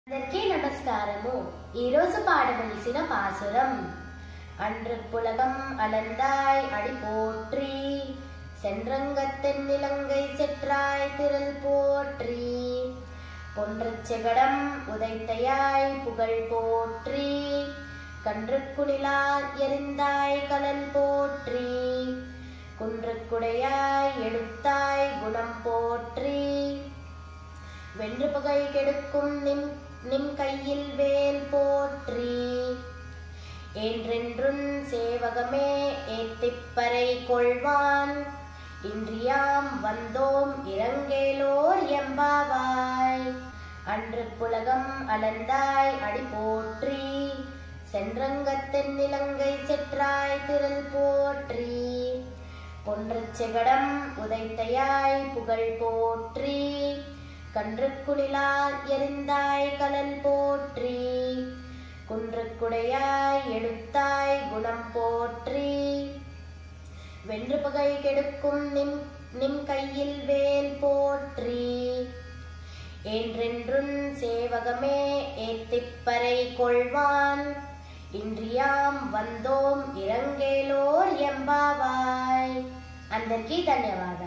అందరికీ నమస్కారము ఈరోజు పాడవలసిన పాసురం அன்று புலகம் அலந்தாய் அடி போற்றி சென்றங்கத்தின் நிலங்கை செற்றாய் திரள் போற்றி பொன்றச் செகடம் உதைத்தையாய் புகழ் போற்றி கன்று குணிலார் எரிந்தாய் கலல் போற்றி குன்றுக்குடையாய் எடுத்தாய் குணம் போற்றி வென்று புகை கெடுக்கும் நின் நின் கையில் வேல் போற்றி என்றென்றும் சேவகமே ஏத்திப்பறை கொள்வான் இன்றியாம் வந்தோம் இறங்கேலோர் எம்பாவாய் அன்று புலகம் அலந்தாய் அடி போற்றி சென்றங்கத்தின் நிலங்கை செற்றாய் திரள் போற்றி பொன்றச் செகடம் உதைத்தையாய் புகழ் போற்றி கன்று குணிலார் எரிந்தாய் கலல் போற்றி குன்றுக்குடையாய் எடுத்தாய் குணம் போற்றி வென்று பகை கெடுக்கும் நின் நின் கையில் வேல் போற்றி என்றென்றும் சேவகமே ஏத்திப்பறை கொள்வான் இன்றியாம் வந்தோம் இறங்கேலோர் ఎంబావాయ్ అందరికీ ధన్యవాదాలు